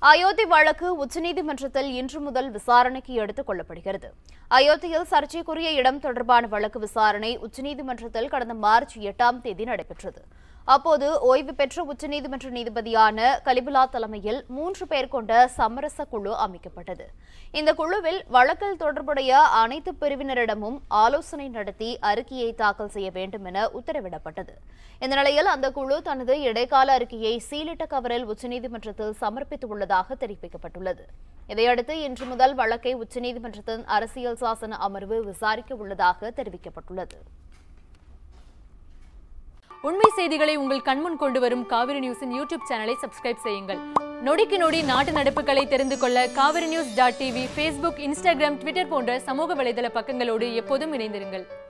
அயோத்தி வழக்கு உச்சநீதிமன்றத்தில் இன்று முதல் விசாரணைக்கு எடுத்துக் கொள்ளப்படுகிறது அயோத்தியில் சர்ச்சைக்குரிய இடம் தொடர்பான வழக்கு விசாரணை உச்சநீதிமன்றத்தில் கடந்த மார்ச் எட்டாம் தேதி நடைபெற்றது அப்போது ஓய்வு பெற்ற உச்சநீதிமன்ற நீதிபதியான கலிபுலா தலைமையில் மூன்று பேர் கொண்ட சமரச குழு அமைக்கப்பட்டது இந்த குழுவில் வழக்கில் தொடர்புடைய அனைத்து பிரிவினரிடமும் ஆலோசனை நடத்தி அறிக்கையை தாக்கல் செய்ய வேண்டும் என உத்தரவிடப்பட்டது இந்த நிலையில் அந்த குழு தனது இடைக்கால அறிக்கையை சீலிட்ட கவரில் உச்சநீதிமன்றத்தில் சமர்ப்பித்துள்ளதாக தெரிவிக்கப்பட்டுள்ளது இதையடுத்து இன்று முதல் வழக்கை உச்சநீதிமன்றத்தின் அரசியல் சாசன அமர்வு விசாரிக்க உள்ளதாக தெரிவிக்கப்பட்டுள்ளது உண்மை செய்திகளை உங்கள் கண்முன் கொண்டு வரும் காவிரி நியூஸின் யூடியூப் சேனலை சப்ஸ்கிரைப் செய்யுங்கள் நொடிக்கு நொடி நாட்டு நடப்புகளை தெரிந்து கொள்ள Kaveri news dot TV Facebook Instagram Twitter போன்ற சமூக வலைதள பக்கங்களோடு எப்போதும் இணைந்திருங்கள்